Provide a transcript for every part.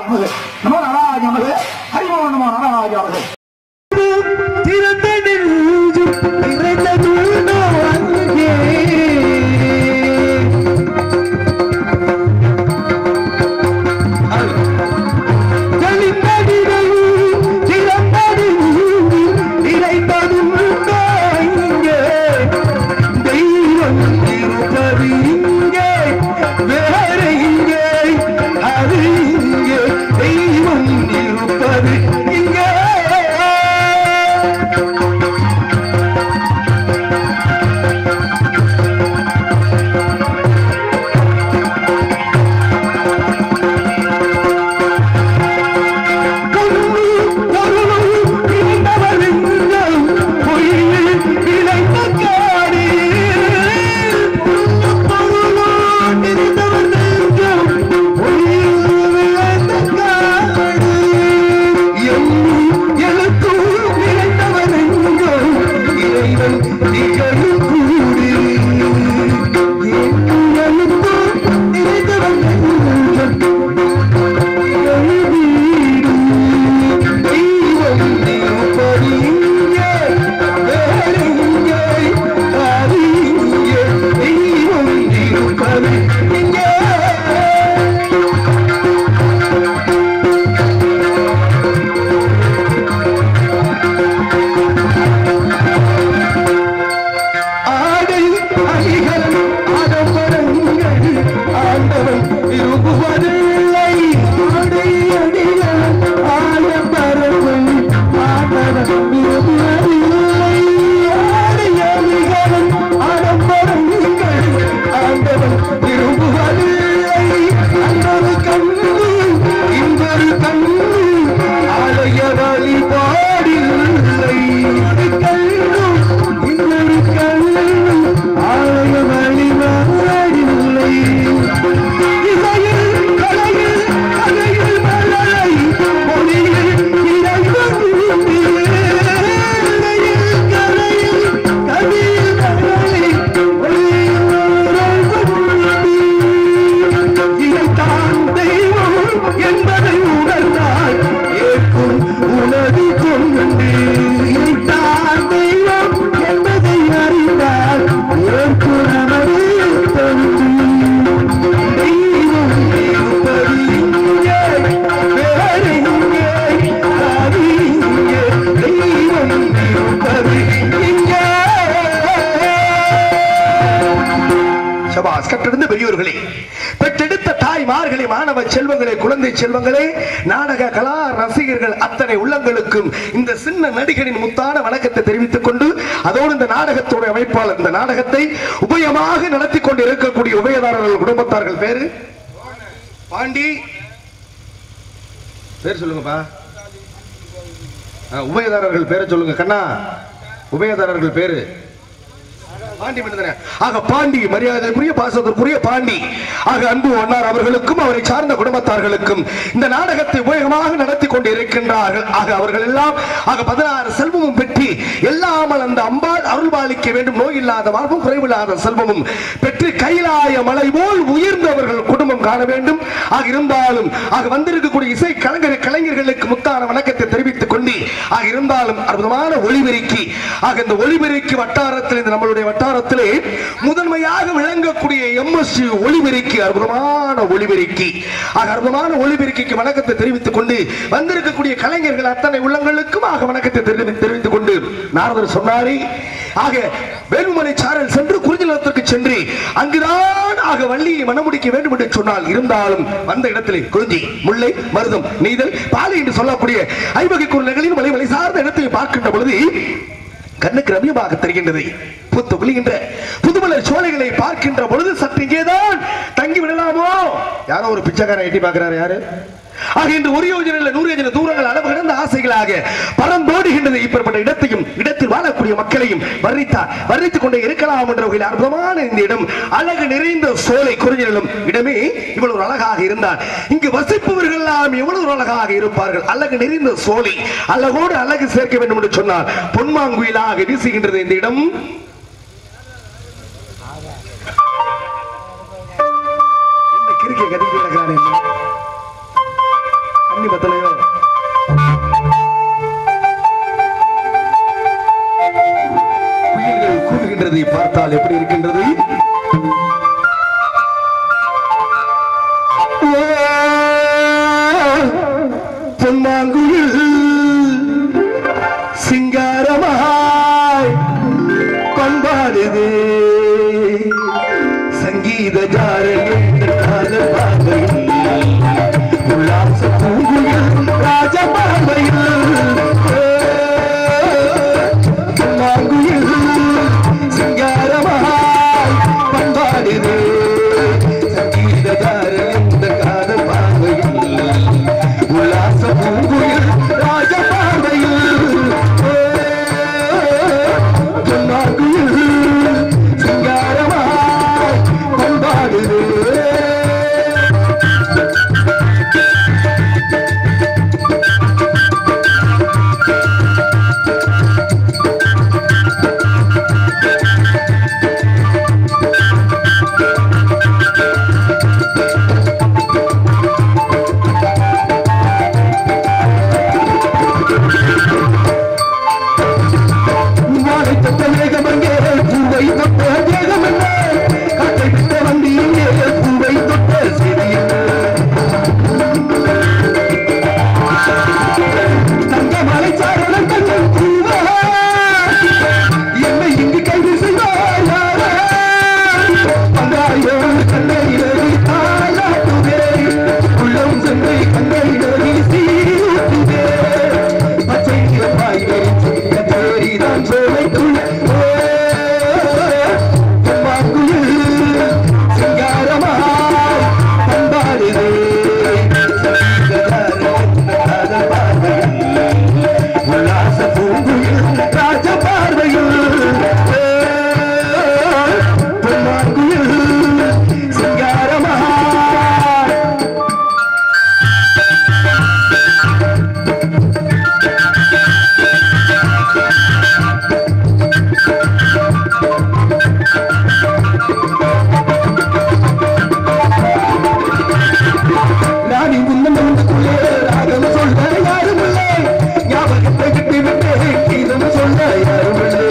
நமது நமோ நாராஜ நமது ஹரிமோ நமோ நாராஜ நமது திறந்த நெஞ்சும் நிறைந்த தூணோ அங்கே தெளிந்ததிலும் திறந்ததிலும் நிறைந்ததும் உண்டோ இங்கே தெய்வம் இருப்பது இங்கே வேற இங்கே அது இங்கே தெய்வம் இருப்பது இங்கே ஆடை அணிகள் ஆடம்பரங்கள் ஆண்டவன் விரும்புவதில்லை ஆடை அணிகள் ஆடம்பரங்கள் ஆண்டவன் விரும்புவதில்லை ஆடை அணிகள் ஆடம்பரங்கள் ஆண்டவன் விரும்புவதில்லை அன்றொரு கண்ணு இன்றொரு கண்ணு ஆலய வழிபாடில்லை கண்ணு இன்னொரு கண்ணு ஆலய வழிபாடில்லை இசையில் கலையில் கலையில் மலரை மொழியில் இறைவன் இசையில் கலையில் கலையில் மலரை மொழியில் இறைவன் இதைத்தான் தெய்வம் என்பதை உணர்ந்தால் ஏற்கும் உணர்வு கொண்டு இதைத்தான் தெய்வம் என்பதை அறிந்தால் ஏற்கும் நமது தந்து தெய்வம் இருப்பது இங்கே வேறு இங்கே அது இங்கே தெய்வம் இருப்பது இங்கே சபாஸ் கட்டிருந்த பெரியோர்களே பெற்றெடுத்த தாய்மார்களே மாணவ செல்வங்களே குழந்தை செல்வங்களே நாடக கலா ரசிகர்கள் அத்தனை உள்ளங்களுக்கும் இந்த சின்ன நடிகரின் முத்தான வணக்கத்தை தெரிவித்துக் கொண்டு அதோடு இந்த நாடகத்தோட அமைப்பாளர் இந்த நாடகத்தை உபயமாக நடத்தி கொண்டு இருக்கக்கூடிய உபயதாரர்கள் குடும்பத்தார்கள் பேரு பாண்டி பேர் சொல்லுங்கப்பா ஆ, உபயதாரர்கள் பேரை சொல்லுங்க கண்ணா உபயதாரர்கள் பேரு பாண்டி மட்டும்தானே? ஆக பாண்டி மரியாதைக்குரிய பாசத்திற்குரிய பாண்டி ஆக அன்பு அன்னார் அவர்களுக்கும் அவரை சார்ந்த குடும்பத்தார்களுக்கும் இந்த நாடகத்தை உபயோகமாக நடத்தி கொண்டு இருக்கின்றார்கள் ஆக அவர்கள் எல்லாம் ஆக பதினாறு செல்வமும் பெற்றி எல்லாமல் அந்த அம்பாள் அருள்பாலிக்க வேண்டும் நோய் இல்லாத வாழ்வும் குறைவில்லாத செல்வமும் பெற்று கைலாய மலை போல் உயர்ந்தவர்கள் குடும்பம் காண வேண்டும் ஆக இருந்தாலும் ஆக வந்திருக்கக்கூடிய இசை கலைஞர் கலைஞர்களுக்கு முத்தான வணக்கத்தை தெரிவித்துக் கொண்டு ஆக இருந்தாலும் அற்புதமான ஒளிபெருக்கி ஆக இந்த ஒளிபெருக்கி வட்டாரத்தில் இந்த நம்மளுடைய வட்டாரத்திலே முதன்மையாக விளங்கக்கூடிய எம்எஸ்சி ஒளிபெருக்கி அற்புதமான ஒளிபெருக்கி ஆக அற்புதமான ஒளிபெருக்கிக்கு வணக்கத்தை தெரிவித்துக் கொண்டு வந்திருக்கக்கூடிய கலைஞர்கள் அத்தனை உள்ளங்களுக்கும் ஆக வணக்கத்தை தெரிவி- தெரிவித்துக் கொண்டு நாரதர் சொன்னாரே ஆக வேலுமலை சாரல் சென்று குறிஞ்சிலத்திற்கு சென்று அங்குதான் ஆக வள்ளியை மணமுடிக்க வேண்டும் என்று சொன்னால் இருந்தாலும் வந்த இடத்திலே குறிஞ்சி முல்லை மருதம் நெய்தல் பாலை என்று சொல்லக்கூடிய ஐவகை குரல்களின் மலை மலை சார்ந்த இடத்தை பார்க்கின்ற பொழுது கண்ணுக்கு ரம்யமாக தெரிகின்றது பூத்து குளிக்கின்ற புதுமலர் சோலைகளை பார்க்கின்ற பொழுது சற்று இங்கேதான் தங்கி விடலாமோ யாரோ ஒரு பிச்சைக்காரன் எட்டி பார்க்கிறாரு யாரு ஆக இன்று ஒரு யோஜனை இல்ல நூறு யோஜனை தூரங்கள் அளவு கிடந்த ஆசைகளாக பறந்தோடுகின்றது இப்படிப்பட்ட இடத்தையும் இடத்தில் வாழக்கூடிய மக்களையும் வர்ணித்தார் வர்ணித்துக் கொண்டே இருக்கலாம் என்ற வகையில் அற்புதமான இந்த இடம் அழகு நிறைந்த சோலை குறிஞ்சிலும் இடமே இவ்வளவு அழகாக இருந்தார் இங்கு வசிப்பவர்கள் எல்லாம் எவ்வளவு அழகாக இருப்பார்கள் அழகு நிறைந்த சோலை அழகோடு அழகு சேர்க்க வேண்டும் என்று சொன்னார் பொன்மாங்குயிலாக வீசுகின்றது இந்த இடம் என்ன கிறுக்கி கட்டிட்டு கிடக்கிறானே என்ன? சாமி பத்தலையோ குயில்கள் கூடுகின்றதை பார்த்தால் எப்படி இருக்கின்றது பொன்னாங்குயில் சிங்காரமாய் பண்பாடுது சங்கீத உல்லாச பூங்குயில் ராஜபார்வையில் பொன்னாங்குயில் சிங்காரமாய் பண்பாடுது சங்கீத காதல் பார்வையில் உல்லாச பூங்குயில் ராஜபார்வையில் பொன்னாங்குயில் சிங்காரமாய் பண்பாடுது வானை தொட்ட மேகம் எங்கே பூவை தொட்ட தேகம் என்ன காற்றை விட்ட வண்டி எங்கே பூவை தொட்ட செய்தி தங்க மலை சாரணம் தங்கள் பூவா என்னை இங்கு கைது செய்வார் யாரா? பந்தாயோ கண்ணையிலே தாளாட்டுவே உள்ளம் சென்னை கண்ணையிலே சீருட்டுவே பச்சை நிறமாய் வெறிச்சிய தேரிதான் சோலைக்குள் பொம்மாக்குயில் சிங்காரமாய் பண்பாடுதே உல்லாச பூங்குயில் ராஜ பார்வையில் பொன்மாங்குயில் சிங்காரமாய் நான் இங்கு மனதுக்குள்ளே ராகம் சொல்ல யாரும் இல்லை ஞாபகத்தை விட்டு விட்டு கீதம் சொல்ல யாரும் இல்லை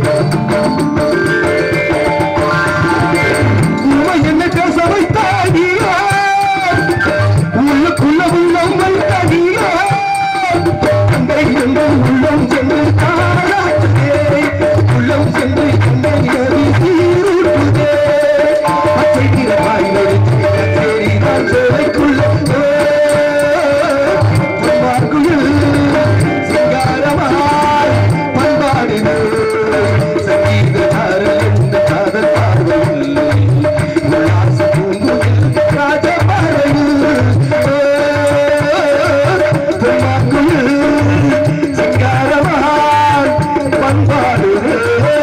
உண்மை என்ன பேச வைத்தாடியா உள்ளுக்குள்ள உள்ளம் வைத்தாடியா அங்கே எங்கள் உள்ளம் சென்று தாராட்டுதே உள்ளம் சென்று எங்கள் எரி சீருட்டுதே பச்சை நிறமாய் நடித்து தேடினால் சேலைக்குள்ள பொன்மார்குயில் சிங்காரமாய் பண்பாடினு சங்கீதக்காரர் என்ற காதல் பார்வையில் உல்லாச பூங்குயில் ராஜ பார்வையில் பொன்மார்குயில் சிங்காரமாய் பண்பாடினு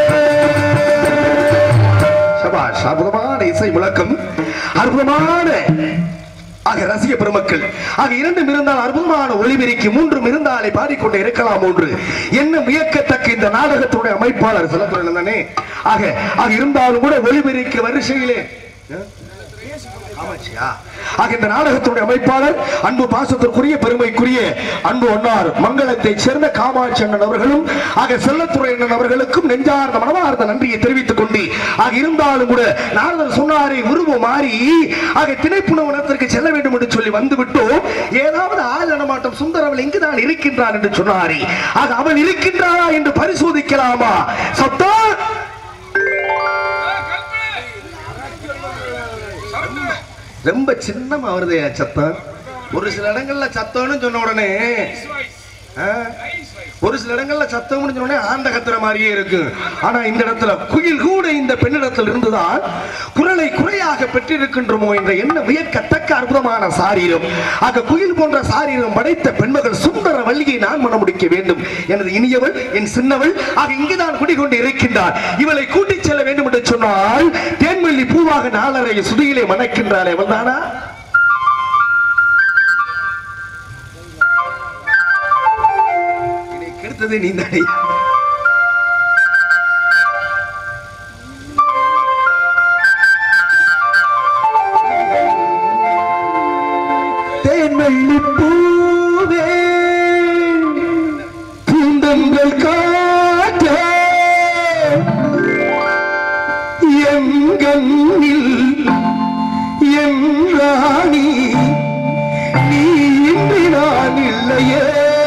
சபாஷ் அற்புதமான இசை முழக்கம் அற்புதமான ஆக ரசிக பெருமக்கள் ஆக இரண்டும் இருந்தால் அற்புதமான ஒளிபெருக்கி மூன்றும் இருந்தாலே பாடிக்கொண்டே இருக்கலாம் ஒன்று என்ன வியக்கத்தக்க இந்த நாடகத்துடைய அமைப்பாளர் சிலத்துறை தானே ஆக ஆக இருந்தாலும் கூட ஒளிபெருக்கி வரிசையிலே ஆமாச்சியா? ஆக இந்த நாடகத்துடைய அமைப்பாளர் அன்பு பாசத்திற்குரிய பெருமைக்குரிய அன்பு ஒன்னார் மங்களத்தைச் சேர்ந்த காமாட்சி அண்ணன் அவர்களும் ஆக செல்லத்துறை அண்ணன் அவர்களுக்கும் நெஞ்சார்ந்த மனமார்ந்த நன்றியை தெரிவித்துக் கொண்டு ஆக இருந்தாலும் கூட நாரதர் சொன்னாரே உருவம் மாறி ஆக திணைப்புணவனத்திற்கு செல்ல வேண்டும் என்று சொல்லி வந்து விட்டோம் ஏதாவது ஆள் நடமாட்டம் சுந்தரவள் இங்குதான் இருக்கின்றான் என்று சொன்னாரே ஆக அவள் இருக்கின்றாரா என்று பரிசோதிக்கலாமா சத்தம் ரொம்ப சின்னமா வருது சத்தம் ஒரு சில இடங்கள்ல சத்தம்னு சொன்ன உடனே ஆ, ஒரு சில இடங்கள்ல சத்தம்னு சொன்ன உடனே ஆண்ட கத்துற மாதிரியே இருக்கு ஆனா இந்த இடத்துல குயில் கூட இந்த பெண்ணிடத்தில் இருந்துதான் குரலை குறையாக பெற்றிருக்கின்றோமோ என்ற எண்ண வியக்கத்தக்க அற்புதமான சாரீரம் ஆக குயில் போன்ற சாரீரம் படைத்த பெண்மகள் சுந்தர வள்ளியை நான் மனம் முடிக்க வேண்டும் எனது இனியவள் என் சின்னவள் ஆக இங்குதான் குடிகொண்டு இருக்கின்றார் இவளை கூட்டிச் செல்ல வேண்டும் என்று சொன்னால் தேன்மல்லி பூவாக நாலரை சுதியிலே மணக்கின்றாள் அவள்தானா என்னை கெடுத்ததே நீ தேன்மல்லி பூ தென்றல் காற்றே என் கண்ணில் என் ராணி நீ இன்றி நான் இல்லையே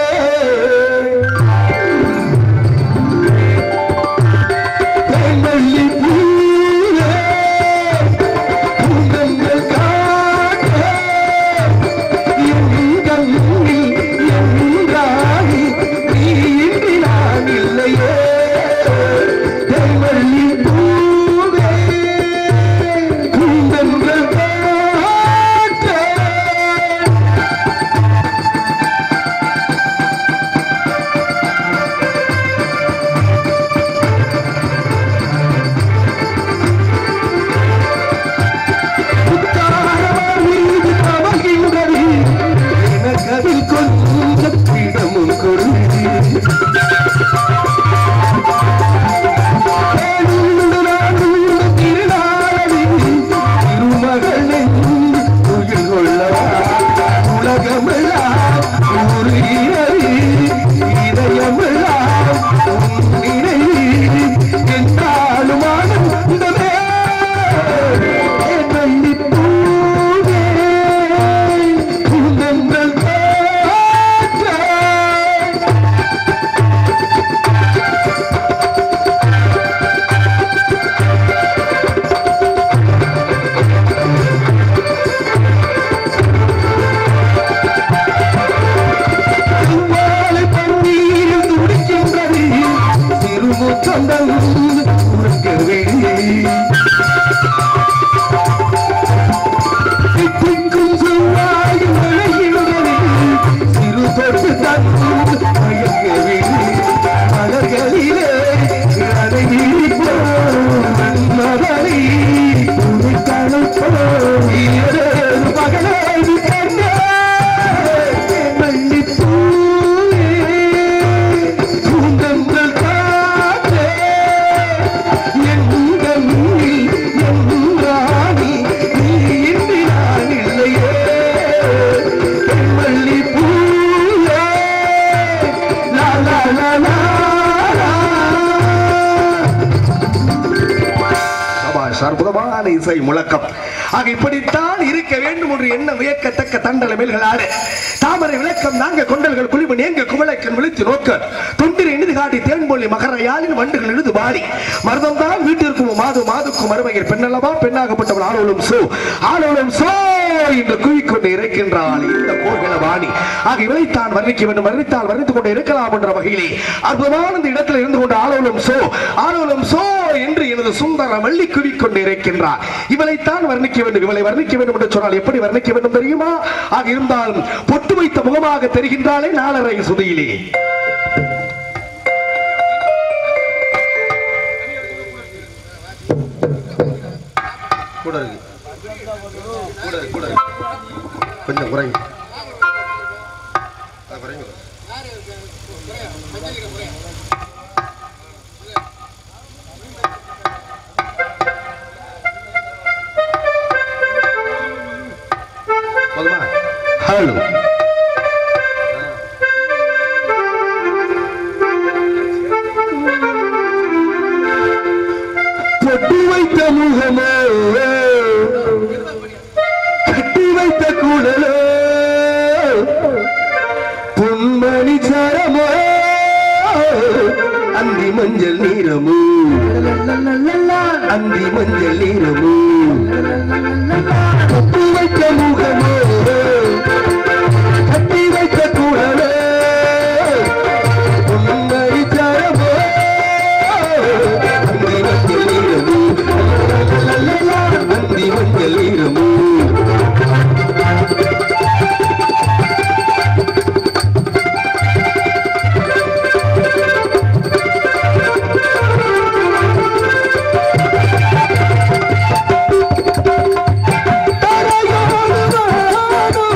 தேன்வள்ளி பூவே, பூந்தென்றல் காற்றே, என் கண்ணில் என் ராணி நீ இன்றி நான் இல்லையே தேன்வள்ளி பூவே, பூந்தென்றல் காற்றே, முத்தாரமார் மீது தவழ்கின்றது. எனக்கதில் கொஞ்சம் இடமும் கொடுது. தேனுண்டு நானுண்டு திருநாளில் திருமகள் என்று உயிர் கொள்ளவா. உலகமெல்லாம் உருகிறது. இதயமெல்லாம் உன் நினைவு. என்றாலும் ஆனந்தமே பூவே பூந்தென்றல் காற்றே செவ்வாழை பன்னீரில் துடிக்கின்றது திருமுத்தங்கள் உறங்கவே திக்கும் செவ்வாய் மழையிடுகிறது சிறு தொட்டு தந்து மயங்கவே மலர்களிலே அதை மலரை துணிக்கணும் மகளே கண்ணே மல்லிப்பூவே பூந்தென்றல் காற்றே என் கண்ணில் என் ராணி நீ இன்றி நான் இல்லையே என் மல்லிப்பூவே லா லா லா லா லா. சபாஷ் அற்புதமான இசை முழக்கம் ஆக இப்படித்தான் இருக்க வேண்டும் என்று என்ன வியக்கத்தக்க தண்டல மேல்களாடு தாமரை விளக்கம் நாங்க கொண்டல்கள் குளிவு நேங்க குவளைக்கன் விழித்து நோக்க தொண்டிரை இனிது காட்டி தேன்பொழி மகரையாளின் வண்டுகள் இழுது பாடி மருதம் தான் வீட்டிற்கும் மாது மாதுக்கும் மருமையர் பெண்ணல்லவா பெண்ணாகப்பட்டவள் ஆளோலும் சோ ஆளோலும் சோ என்று குவிக்கொண்டு இறைக்கின்றாள் இந்த கோகில வாணி ஆக இவளைத்தான் வர்ணிக்க வேண்டும் வர்ணித்தால் வர்ணித்துக் கொண்டு இருக்கலாம் என்ற வகையிலே அற்புதமான இந்த இடத்தில் இருந்து கொண்டு ஆளோலும் சோ ஆளோலும் சோ என்று எனது சுந்தர வள்ளி குவிக்கொண்டு இருக்கின்றார் இவளைத்தான் வர்ணிக்க வேண்டும் இவளை வர்ணிக்க வேண்டும் என்று சொன்னால் எப்படி வர்ணிக்க வேண்டும் தெரியுமா ஆக இருந்தாலும் பொட்டு வைத்த முகமாக தெரிகின்றாளே நாலரை சுதியிலே கூட இருக்கு கூட இருக்கு கூட இருக்கு கொஞ்சம் குறைங்க ஆ, குறைங்க போதுமா ஹலோ பொட்டி வைத்த முகமோ கட்டி வைத்த குடலோ பொன்மணி சரமோ அந்தி மஞ்சள் நீரமோ அந்தி மஞ்சள் நீரமோ பொட்டி வைத்த முகமோ கட்டி வைத்த குடலோ பொன்மணி சரமோ அந்தி மஞ்சள் நீரமோ அந்தி மஞ்சள் நீரமோ தரையோடு வானோ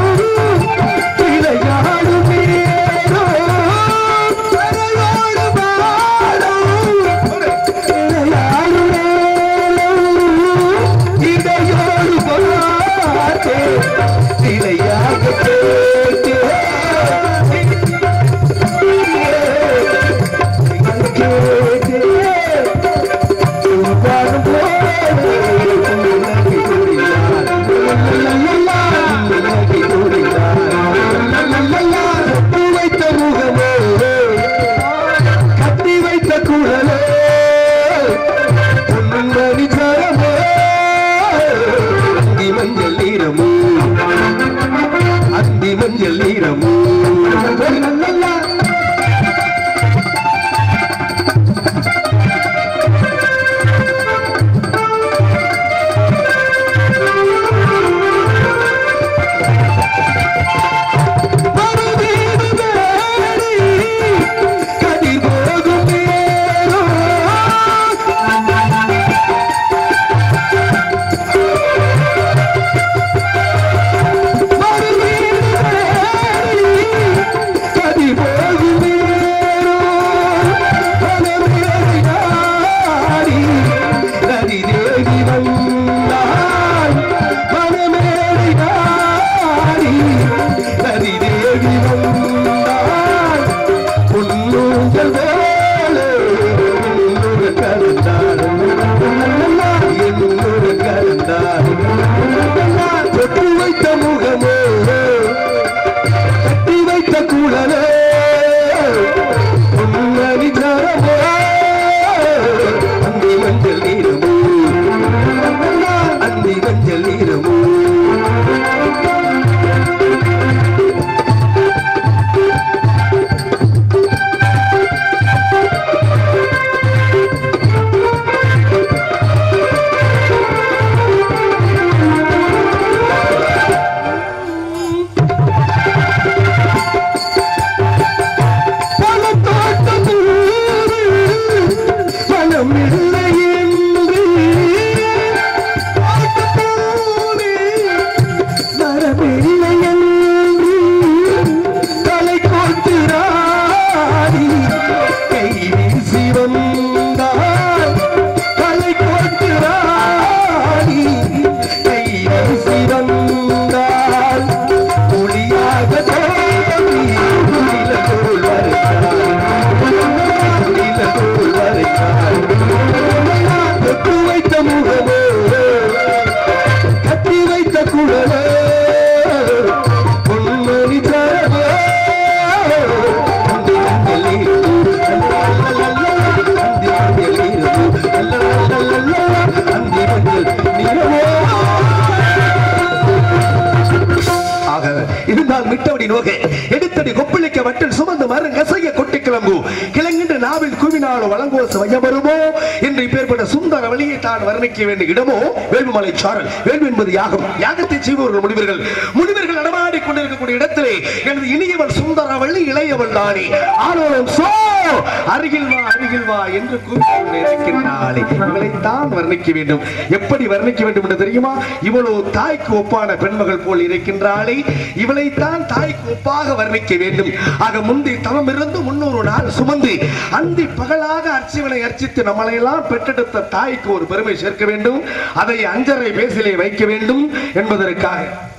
விட்டபடி நோக எடுத்தடி கொப்பளிக்க வட்டில் சுமந்து மறு கசைய கொட்டி கிளம்பு கிளங்கின்ற நாவில் குவினாலோ வழங்கோ சுவையமருமோ என்று இப்பேற்பட்ட சுந்தர வழியை தான் வர்ணிக்க வேண்டிய இடமோ வேள்விமலை சாரல் வேள்வி என்பது யாகம் யாகத்தை செய்பவர்கள் முனிவர்கள் முனிவர்கள் நடமாடி கொண்டிருக்கக்கூடிய இடத்திலே எனது இனியவள் சுந்தர வள்ளி இளையவள் தானே ஆலோலம் சோ அருகில் வா அருகில் வா என்று கூப்பிட்டு இருக்கின்றாளே இவளைத்தான் வர்ணிக்க வேண்டும் எப்படி வர்ணிக்க வேண்டும் என்று தெரியுமா இவ்வளவு தாய்க்கு ஒப்பான பெண்மகள் போல் இருக்கின்றாளே இவளைத்தான் தாய்க்கு ஒப்பாக வர்ணிக்க வேண்டும் ஆக முந்தி தவம் இருந்து முன்னூறு நாள் சுமந்து அந்தி பகலாக அர்ச்சிவனை அர்ச்சித்து நம்மளையெல்லாம் பெற்றெடுத்த தாய்க்கு ஒரு பெருமை சேர்க்க வேண்டும் அதை அஞ்சரை பேசிலே வைக்க வேண்டும் என்பதற்காக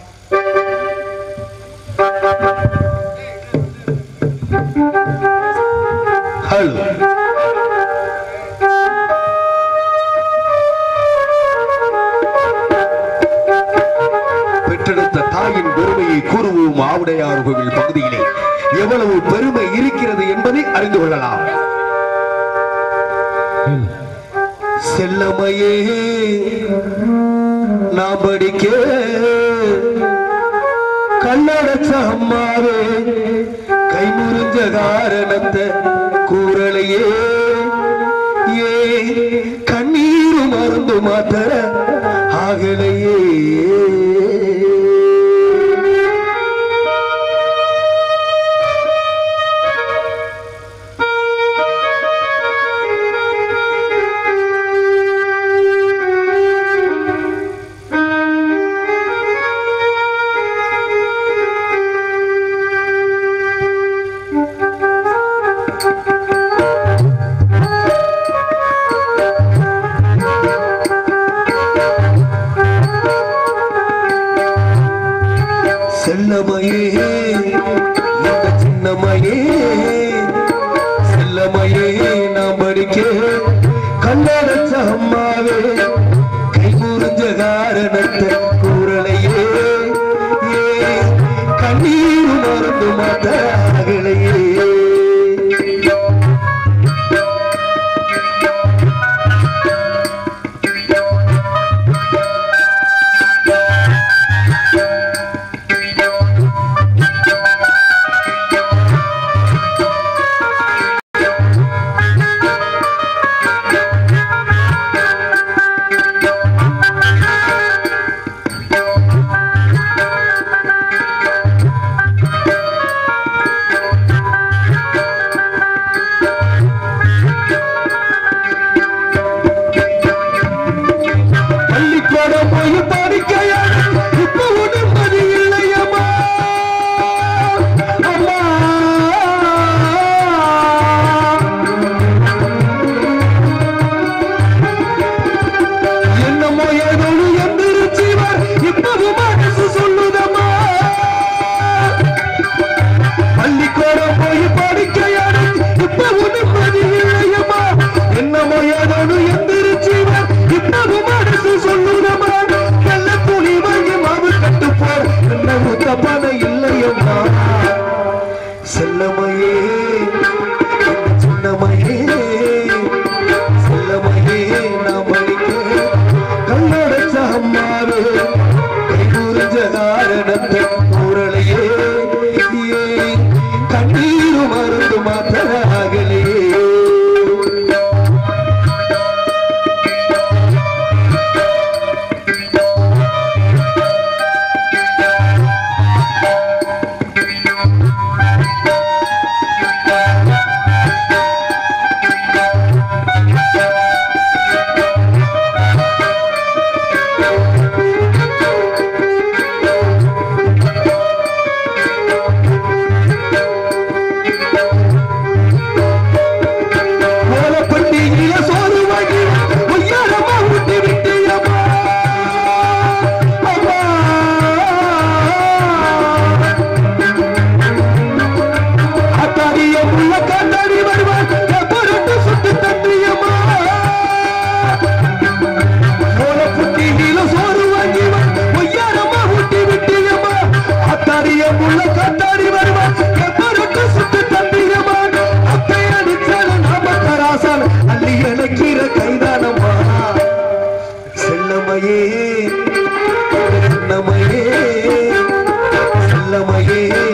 ஹலோ பெற்றெடுத்த தாயின் பெருமையை கூறுவோம் ஆவுடையார் கோவில் பகுதியிலே எவ்வளவு பெருமை இருக்கிறது என்பதை அறிந்து கொள்ளலாம் செல்லமையே நான் படிக்க கண்ணடச்ச அம்மாவே கை முறிஞ்ச காரணத்தை கூறலையே ஏ கண்ணீரு மருந்து மாத்தர ஆகலையே செல்லமையே இந்த சின்னமையே செல்லமையே நாம் படிக்க கண்ணடச்ச அம்மாவே கை முறிஞ்ச காரணத்தை கூறலையே ஏ கண்ணீர் மறந்து மாட்டாகலையே பள்ளிக்கூடம் போய் படிக்கையா இப்ப உடம்பது இல்லையம்மா அம்மா என்னமோ ஏதோ எந்திருச்சிவர் இப்பது மனசு சொல்லுதம்மா பள்ளிக்கூடம் போய் படிக்கையாடு இப்ப உடம்பது இல்லையம்மா என்னமோ ஏதோ எந்திருச்சிவர் இப்பது மனசு சொல்லுதம்மா நல்ல துணி வாங்கி மாவு கட்டு போர் என்ன முத்தப்பான இல்லையம்மா செல்லமையே இந்த சின்னமையே செல்லமையே நாம் படிக்க கண்ணடைச்ச அம்மாவே கை புரிஞ்ச காரணத்தை கூறலையே ஏன் கண்ணீர் மருந்து மாத்தராகலையே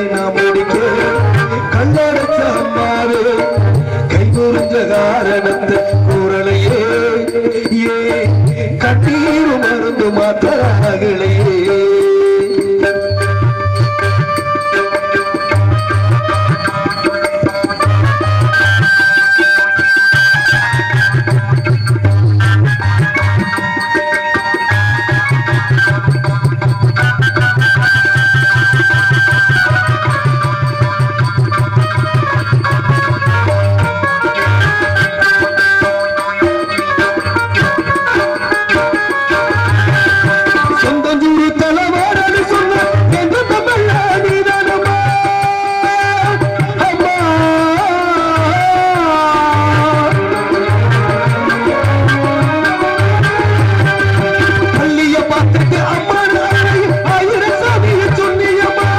நான் முடிக்க கண்ணடைச்ச அம்மாவே கை முறிஞ்ச காரணத்தை குரலையே ஏ கண்ணீர் மருந்து மாத்தராகலையே சொந்தஞ்சூரு தலைவாரன்னு சொன்ன எந்த தமிழ நீதானம்மா அம்மா பள்ளிய பார்த்துட்டு அம்மா ஆயிரம் சாமிய சொன்னியம்மா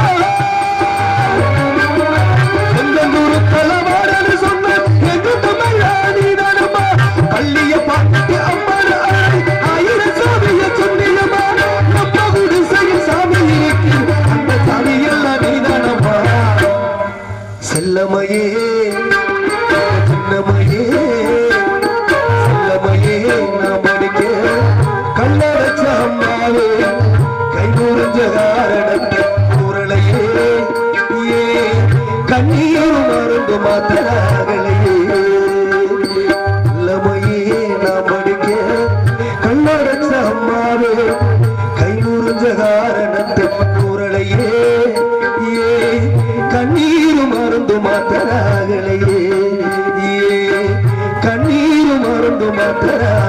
சொந்தஞ்சூரு தலைவாரன்னு சொன்ன எந்த தமிழ நீதானம்மா பள்ளிய பார்த்துட்டு அம்மா ஆயிரம் சாமிய சொன்னியம்மா நம்ம குடிசையில் சாமி இருக்கு அந்த சாமி எல்லாம் நீதானம்மா செல்லமையே சின்னமையே செல்லமையே நான் படிக்க கண்ணடைச்ச அம்மாவே கை முறிஞ்ச காரணத்தை குரலையே ஏ கண்ணீர் மருந்து மாத்தராகலையே செல்லமையே நான் படிக்க கண்ணடைச்ச அம்மாவே கை முறிஞ்ச காரணத்தை குரலையே ஏ கண்ணீர் மருந்து மாத்தராகலையே ஏ கண்ணீர் மருந்து மாத்தரா